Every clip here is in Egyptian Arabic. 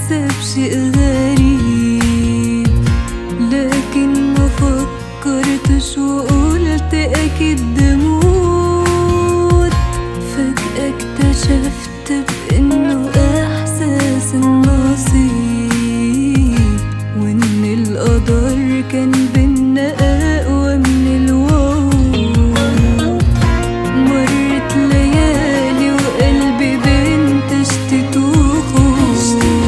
حاسة بشيء غريب لكن ما فكرتش وقلت أكيد ده موت فجأة اكتشفت بإنه إحساس النصيب وإن القدر كان بينا أقوى من الوعود مرت ليالي وقلبي بين تشتت وخوف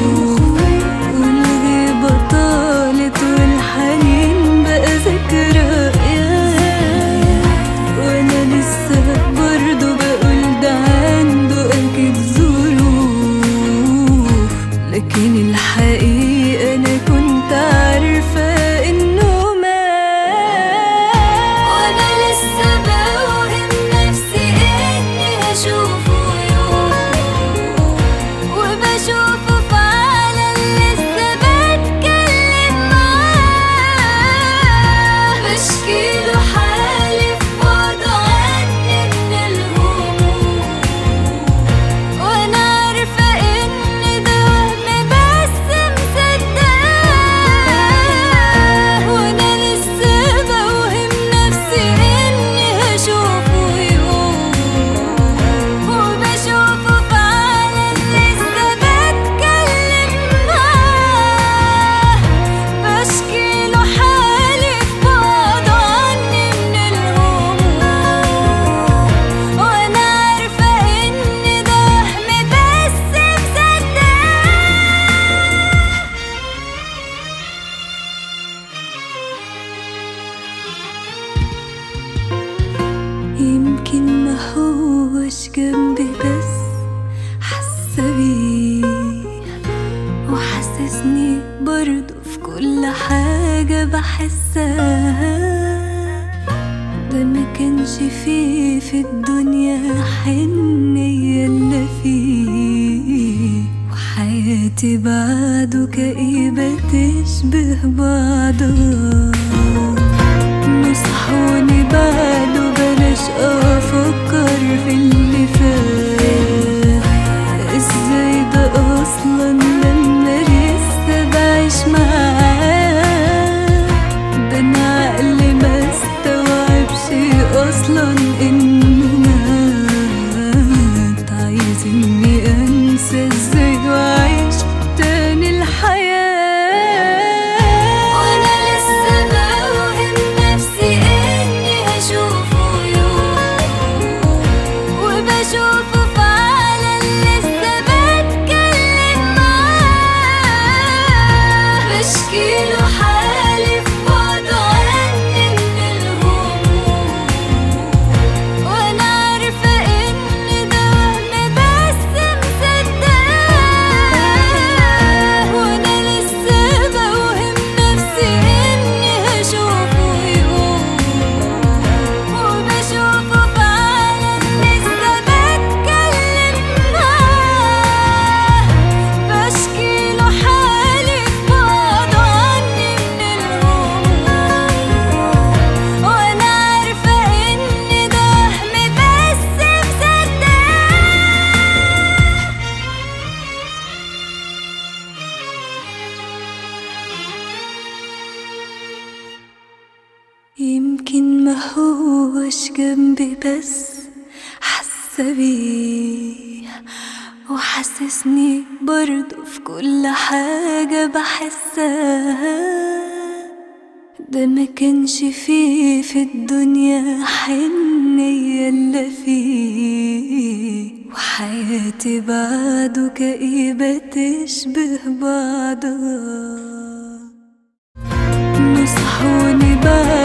والغيبة طالت والحنين بقى ذكريات وانا لسه برضه بقول ده عنده اكيد ظروف لكن الحقيقة انا كنت عارفة انه مات وانا لسه بوهم نفسي اني هشوفه يوم وبشوفه فعلا لسه بتكلم معاه بشكيله حالي في بعده عني من الهموم وانا عارفه ان ده وهم بس مصدقاه وانا لسه بوهم نفسي اني هشوفه يوم وبشوفه فعلا لسه بتكلم معاه بشكيله حالي في بعده عني من الهموم وانا عارفه ان ده وهم بس مصدقاه يمكن ما هوش جنبي بس حاسة بيه وحسسني برضه في كل حاجة بحسها ده ما كانش فيه في الدنيا حنية إلا فيه وحياتي بعده كئيبة تشبه بعضها نصحوني بعده بلاش افكر في اللي فات ازاي ده اصلا لما لسه بعيش معاه ده انا عقلي ما استوعبش اصلا انه مات عايزني انسى ازاي واعيش تاني الحياه وانا لسه بوهم نفسي اني هشوفه يوم وبشوفه فعلا لسه بتكلم معاه بشكيله حالي في بعده عني من الهموم وانا عارفه ان ده وهم بس مصدقاه وانا لسه بوهم نفسي اني هشوفه يوم وبشوفه فعلا لسه بتكلم معاه بشكيله حالي في بعده عني من الهموم وانا عارفه ان ده وهم بس مصدقاه يمكن ما هوش جنبي بس حاسة بيه وحسسني برضه في كل حاجة بحسها ده ما كانش فيه في الدنيا حنية إلا فيه وحياتي بعده كئيبة تشبه بعضها نصحوني بعد